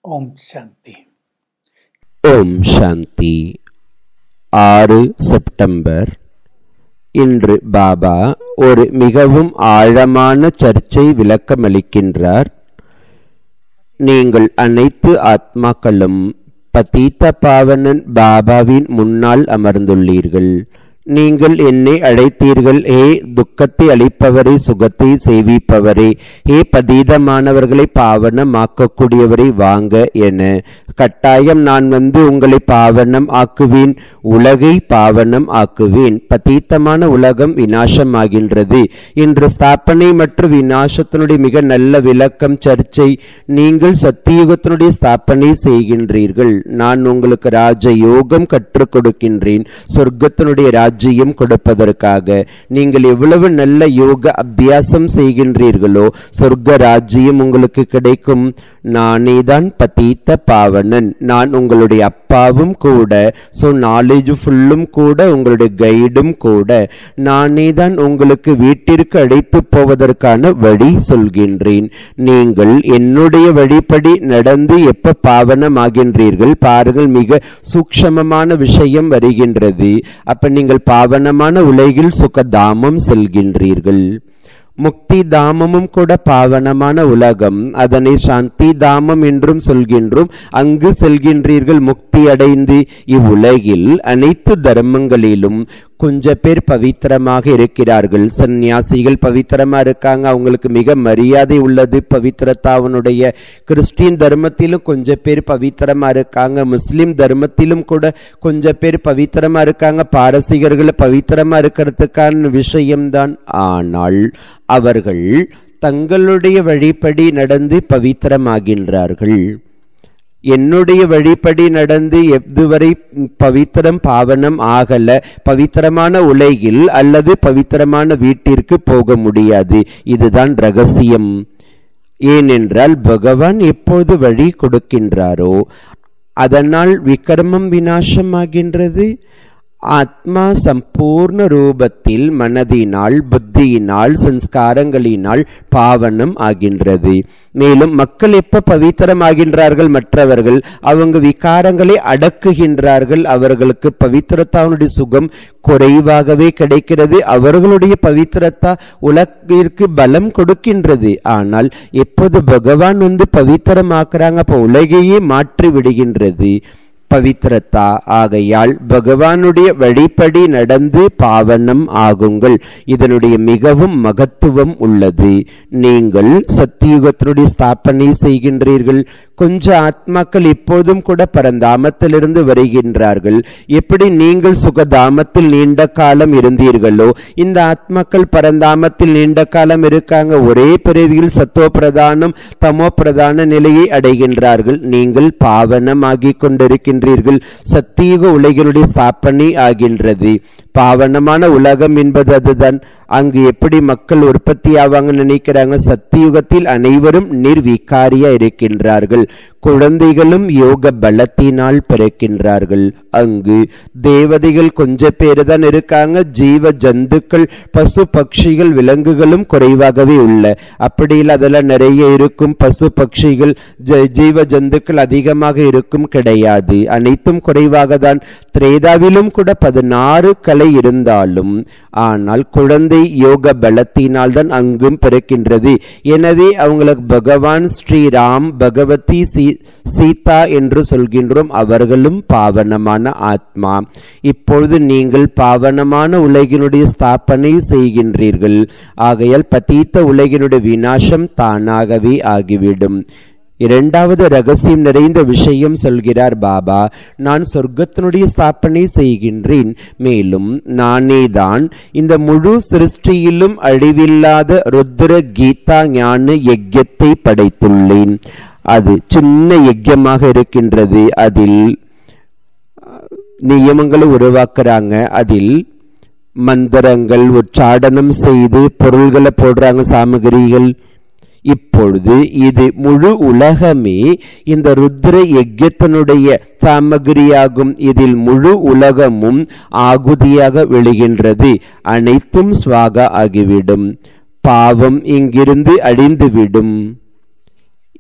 ஓம் சாந்தி ஓம் சாந்தி ஆறு செப்டம்பர் இன்று பாபா ஒரு மிகவும் ஆழமான சர்ச்சை விளக்கமளிக்கின்றார் நீங்கள் அனைத்து ஆத்மாக்களும் பதீத்த பாவனன் பாபாவின் முன்னால் அமர்ந்துள்ளீர்கள் நீங்கள் என்னை அழைத்தீர்கள் ஏ துக்கத்தை அளிப்பவரே சுகத்தை சேவிப்பவரே ஏ பதீதமானவர்களை பாவனமாக்கக்கூடியவரை வாங்க என கட்டாயம் நான் வந்து உங்களை பாவனம் ஆக்குவேன் உலகை பாவனம் ஆக்குவேன் பதீத்தமான உலகம் வினாசமாகின்றது இன்று ஸ்தாபனை மற்றும் வினாசத்தினுடைய மிக நல்ல விளக்கம் சர்ச்சை நீங்கள் சத்தியுகத்தினுடைய ஸ்தாபனை செய்கின்றீர்கள் நான் உங்களுக்கு ராஜ யோகம் கற்றுக் கொடுக்கின்றேன் சொர்க்கத்தினுடைய ராஜ்யம் கொடுப்பதற்காக நீங்கள் எவ்வளவு நல்ல யோக அபியாசம் செய்கின்றீர்களோ சொர்க்க ராஜ்யம் உங்களுக்கு கிடைக்கும் நானே தான் பதீத்த பாவனன் நான் உங்களுடைய அப்பாவும் கூட ஸோ நாலேஜ் ஃபுல்லும் கூட உங்களுடைய கைடும் கூட நானே தான் உங்களுக்கு வீட்டிற்கு அழைத்து போவதற்கான வழி சொல்கின்றேன் நீங்கள் என்னுடைய வழிப்படி நடந்து எப்ப பாவனமாகின்றீர்கள் பாருங்கள் மிக சூக்ஷமமான விஷயம் வருகின்றது அப்ப நீங்கள் பாவனமான உலகில் சுகதாமம் செல்கின்றீர்கள் முக்தி தாமமும் கூட பாவனமான உலகம் அதனை சாந்தி தாமம் என்றும் சொல்கின்றோம் அங்கு செல்கின்றீர்கள் முக்தி அடைந்து இவ்வுலகில் அனைத்து தர்மங்களிலும் கொஞ்ச பேர் பவித்திரமாக இருக்கிறார்கள் சந்நியாசிகள் பவித்திரமா இருக்காங்க அவங்களுக்கு மிக மரியாதை உள்ளது பவித்திரத்தாவனுடைய கிறிஸ்டின் தர்மத்திலும் கொஞ்ச பேர் பவித்திரமா இருக்காங்க முஸ்லிம் தர்மத்திலும் கூட கொஞ்ச பேர் பவித்திரமா இருக்காங்க பாரசீகர்கள் பவித்திரமா இருக்கிறதுக்கான விஷயம்தான் ஆனால் அவர்கள் தங்களுடைய வழிப்படி நடந்து பவித்திரமாகின்றார்கள் என்னுடைய வழிப்படி நடந்து எதுவரை பவித்திரம் பாவனம் ஆகல பவித்திரமான உலகில் அல்லது பவித்திரமான வீட்டிற்கு போக முடியாது இதுதான் ரகசியம் ஏனென்றால் பகவான் எப்போது வழி கொடுக்கின்றாரோ அதனால் விக்ரமம் வினாசமாகின்றது ஆத்மா சம்பூர்ண ரூபத்தில் மனதினால் புத்தியினால் சன்ஸ்காரங்களினால் பாவனம் ஆகின்றது மேலும் மக்கள் எப்ப பவித்திரம் ஆகின்றார்கள் மற்றவர்கள் அவங்க விகாரங்களை அடக்குகின்றார்கள் அவர்களுக்கு பவித்திரத்தாவுடைய சுகம் குறைவாகவே கிடைக்கிறது அவர்களுடைய பவித்திரத்தா உலகிற்கு பலம் கொடுக்கின்றது ஆனால் எப்போது பகவான் வந்து பவித்திரமாக்குறாங்க அப்ப உலகையே மாற்றி விடுகின்றது பவித்திரத்தா ஆகையால் பகவானுடைய வழிப்படி நடந்து பாவனம் ஆகுங்கள் இதனுடைய மிகவும் மகத்துவம் உள்ளது நீங்கள் சத்தியுகத்தினுடைய ஸ்தாபனை செய்கின்றீர்கள் கொஞ்ச ஆத்மாக்கள் இப்போதும் கூட பரந்தாமத்திலிருந்து வருகின்றார்கள் எப்படி நீங்கள் சுகதாமத்தில் நீண்ட காலம் இருந்தீர்களோ இந்த ஆத்மாக்கள் பரந்தாமத்தில் நீண்ட காலம் இருக்காங்க ஒரே பிறவியில் சத்துவ பிரதானம் தமோ பிரதான நிலையை அடைகின்றார்கள் நீங்கள் பாவனமாகிக் கொண்டிருக்கின்றீர்கள் சத்தியுக உலகினுடைய ஸ்தாபனை ஆகின்றது பாவனமான உலகம் என்பது அதுதான் அங்கு எப்படி மக்கள் உற்பத்தி ஆவாங்க நினைக்கிறாங்க சத்தியுகத்தில் அனைவரும் நிர்விகாரியா இருக்கின்றார்கள் குழந்தைகளும் யோக பலத்தினால் பிறக்கின்றார்கள் அங்கு தேவதைகள் கொஞ்ச பேர் தான் இருக்காங்க ஜீவ ஜந்துக்கள் பசு பட்சிகள் விலங்குகளும் குறைவாகவே உள்ள அப்படி இல்லை அதெல்லாம் நிறைய இருக்கும் பசு பட்சிகள் ஜீவ ஜந்துக்கள் அதிகமாக இருக்கும் கிடையாது அனைத்தும் குறைவாக தான் திரேதாவிலும் கூட பதினாறு கலை இருந்தாலும் ஆனால் குழந்தை யோக பலத்தினால் தான் அங்கும் பிறக்கின்றது எனவே அவங்களுக்கு பகவான் ஸ்ரீராம் பகவதி சீ சீதா என்று சொல்கின்றோம் அவர்களும் பாவனமான ஆத்மா இப்பொழுது நீங்கள் பாவனமான உலகினுடைய ஸ்தாபனை செய்கின்றீர்கள் ஆகையால் பதீத்த உலகினுடைய வினாசம் தானாகவே ஆகிவிடும் இரண்டாவது ரகசியம் நிறைந்த விஷயம் சொல்கிறார் பாபா நான் சொர்க்கத்தினுடைய ஸ்தாபனை செய்கின்றேன் மேலும் நானே தான் இந்த முழு சிருஷ்டியிலும் அழிவில்லாத ருத்ர கீதா ஞான யஜ்யத்தை படைத்துள்ளேன் அது சின்ன யஜ்யமாக இருக்கின்றது அதில் நியமங்களை உருவாக்குறாங்க அதில் மந்திரங்கள் உச்சாடனம் செய்து பொருள்களை போடுறாங்க சாமகிரிகள் இப்பொழுது இது முழு உலகமே இந்த ருத்ர யஜ்யத்தினுடைய சாமகிரியாகும் இதில் முழு உலகமும் ஆகுதியாக விழுகின்றது அனைத்தும் ஸ்வாகா ஆகிவிடும் பாவம் இங்கிருந்து அழிந்துவிடும்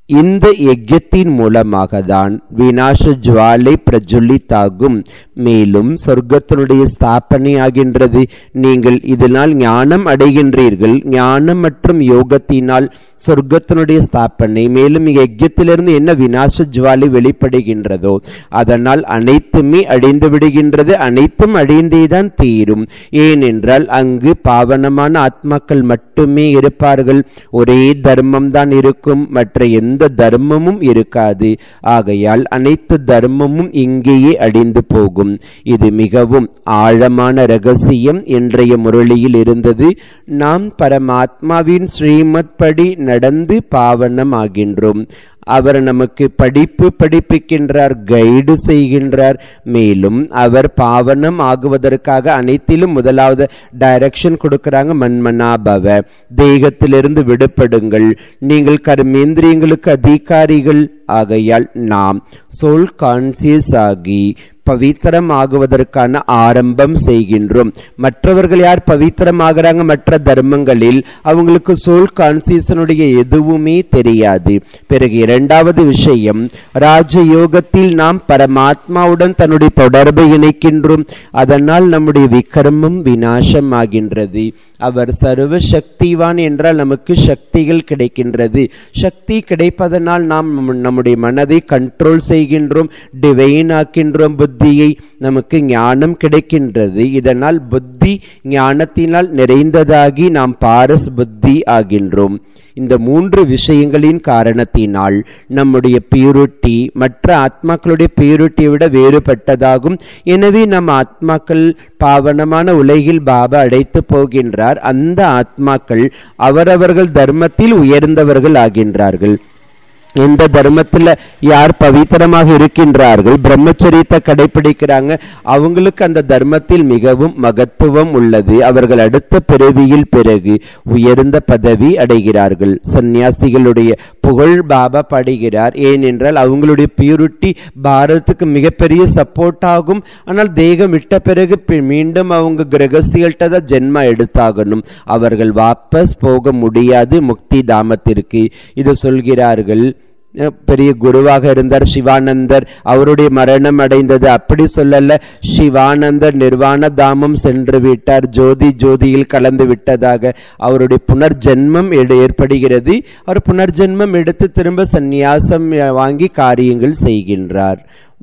இந்த யஜ்யத்தின் மூலமாக தான் விநாச ஜுவாலை பிரஜுலித்தாகும் மேலும் சொர்க்கத்தினுடைய ஸ்தாபனை ஆகின்றது நீங்கள் இதனால் ஞானம் அடைகின்றீர்கள் ஞானம் மற்றும் யோகத்தினால் சொர்க்கத்தினுடைய ஸ்தாபனை மேலும் யஜ்யத்திலிருந்து என்ன விநாச ஜுவாலை வெளிப்படுகின்றதோ அதனால் அனைத்துமே அழிந்து விடுகின்றது அனைத்தும் அழிந்தேதான் தீரும் ஏனென்றால் அங்கு பாவனமான ஆத்மாக்கள் மட்டுமே இருப்பார்கள் ஒரே தர்மம் தான் இருக்கும் மற்ற எந்த தர்மமும் இருக்காது ஆகையால் அனைத்து தர்மமும் இங்கேயே அழிந்து போகும் இது மிகவும் ஆழமான ரகசியம் இன்றைய முரளியில் இருந்தது நாம் பரமாத்மாவின் ஸ்ரீமத் படி நடந்து பாவனம் ஆகின்றோம் அவர் நமக்கு படிப்பு படிப்பிக்கின்றார் கைடு செய்கின்றார் மேலும் அவர் பாவனம் ஆகுவதற்காக அனைத்திலும் முதலாவது டைரக்ஷன் கொடுக்கறாங்க மன்மனாபவ தேகத்திலிருந்து விடுபடுங்கள் நீங்கள் கர்மேந்திரியங்களுக்கு அதிகாரிகள் ஆகையால் நாம் சோல் கான்சியஸ் ஆகி பவித்திரம் ஆகுவதற்கான ஆரம்பம் செய்கின்றோம் மற்றவர்கள் யார் பவித்திரம் ஆகிறாங்க மற்ற தர்மங்களில் அவங்களுக்கு சோல் கான்சியஸனுடைய எதுவுமே தெரியாது பிறகு இரண்டாவது விஷயம் ராஜயோகத்தில் நாம் பரமாத்மாவுடன் தன்னுடைய தொடர்பை இணைக்கின்றோம் அதனால் நம்முடைய விக்ரமம் விநாசம் ஆகின்றது அவர் சர்வ சக்திவான் என்றால் நமக்கு சக்திகள் கிடைக்கின்றது சக்தி கிடைப்பதனால் நாம் நம்முடைய மனதை கண்ட்ரோல் செய்கின்றோம் டிவைன் ஆக்கின்றோம் புத்தியை நமக்கு ஞானம் கிடைக்கின்றது இதனால் புத்தி ஞானத்தினால் நிறைந்ததாகி நாம் பாரஸ் புத்தி ஆகின்றோம் இந்த மூன்று விஷயங்களின் காரணத்தினால் நம்முடைய பியூரிட்டி மற்ற ஆத்மாக்களுடைய பியூரிட்டியை விட வேறுபட்டதாகும் எனவே நம் ஆத்மாக்கள் பாவனமான உலகில் பாபா அடைத்து போகின்றார் அந்த ஆத்மாக்கள் அவரவர்கள் தர்மத்தில் உயர்ந்தவர்கள் ஆகின்றார்கள் எந்த தர்மத்துல யார் பவித்திரமாக இருக்கின்றார்கள் பிரம்மச்சரியத்தை கடைபிடிக்கிறாங்க அவங்களுக்கு அந்த தர்மத்தில் மிகவும் மகத்துவம் உள்ளது அவர்கள் அடுத்த பிறவியில் பிறகு உயர்ந்த பதவி அடைகிறார்கள் சந்நியாசிகளுடைய புகழ் பாபா பாடுகிறார் ஏனென்றால் அவங்களுடைய பியூரிட்டி பாரதத்துக்கு மிகப்பெரிய சப்போர்ட் ஆகும் ஆனால் தேகம் விட்ட பிறகு மீண்டும் அவங்க கிரகஸ்திகள்கிட்ட தான் ஜென்மா எடுத்தாகணும் அவர்கள் வாபஸ் போக முடியாது முக்தி தாமத்திற்கு இது சொல்கிறார்கள் பெரிய குருவாக இருந்தார் சிவானந்தர் அவருடைய மரணம் அடைந்தது அப்படி சொல்லல சிவானந்தர் நிர்வாண தாமம் சென்று விட்டார் ஜோதி ஜோதியில் கலந்து விட்டதாக அவருடைய புனர்ஜென்மம் ஏற்படுகிறது அவர் புனர்ஜென்மம் எடுத்து திரும்ப சந்நியாசம் வாங்கி காரியங்கள் செய்கின்றார்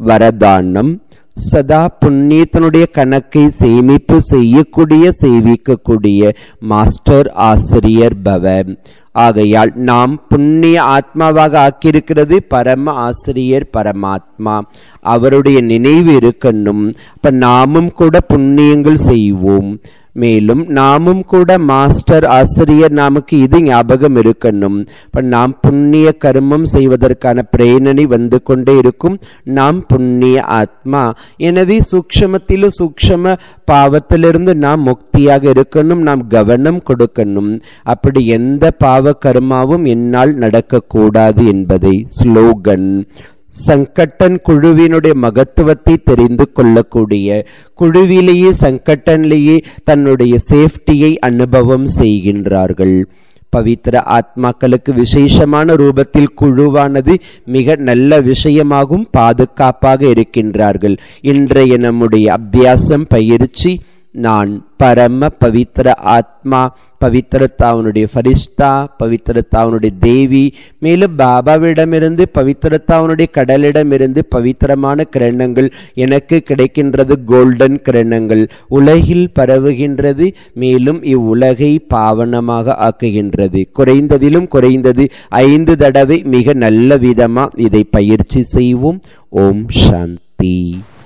வரதானம் சதா புண்ணியத்தினுடைய கணக்கை சேமிப்பு செய்யக்கூடிய சேவிக்கக்கூடிய மாஸ்டர் ஆசிரியர் பவ ஆகையால் நாம் புண்ணிய ஆத்மாவாக ஆக்கியிருக்கிறது பரம ஆசிரியர் பரமாத்மா அவருடைய நினைவு இருக்கணும் அப்ப நாமும் கூட புண்ணியங்கள் செய்வோம் மேலும் நாமும் கூட மாஸ்டர் ஆசிரியர் நமக்கு இது ஞாபகம் இருக்கணும் இப்ப நாம் புண்ணிய கர்மம் செய்வதற்கான பிரேரணை வந்து கொண்டே இருக்கும் நாம் புண்ணிய ஆத்மா எனவே சூக்ஷமத்திலும் சூக்ஷம பாவத்திலிருந்து நாம் முக்தியாக இருக்கணும் நாம் கவனம் கொடுக்கணும் அப்படி எந்த பாவ கர்மாவும் என்னால் நடக்கக்கூடாது என்பதை ஸ்லோகன் சங்கட்டன் குழுவினுடைய மகத்துவத்தை தெரிந்து கொள்ளக்கூடிய குழுவிலேயே சங்கட்டன்லேயே தன்னுடைய சேஃப்டியை அனுபவம் செய்கின்றார்கள் பவித்திர ஆத்மாக்களுக்கு விசேஷமான ரூபத்தில் குழுவானது மிக நல்ல விஷயமாகவும் பாதுகாப்பாக இருக்கின்றார்கள் இன்றைய நம்முடைய அபியாசம் பயிற்சி நான் பரம பவித்திர ஆத்மா பவித்திரத்தாவனுடைய ஃபரிஷ்தா பவித்திரத்தாவனுடைய தேவி மேலும் பாபாவிடமிருந்து பவித்திரத்தாவனுடைய கடலிடமிருந்து பவித்திரமான கிரணங்கள் எனக்கு கிடைக்கின்றது கோல்டன் கிரணங்கள் உலகில் பரவுகின்றது மேலும் இவ்வுலகை பாவனமாக ஆக்குகின்றது குறைந்ததிலும் குறைந்தது ஐந்து தடவை மிக நல்ல விதமா இதை பயிற்சி செய்வோம் ஓம் சாந்தி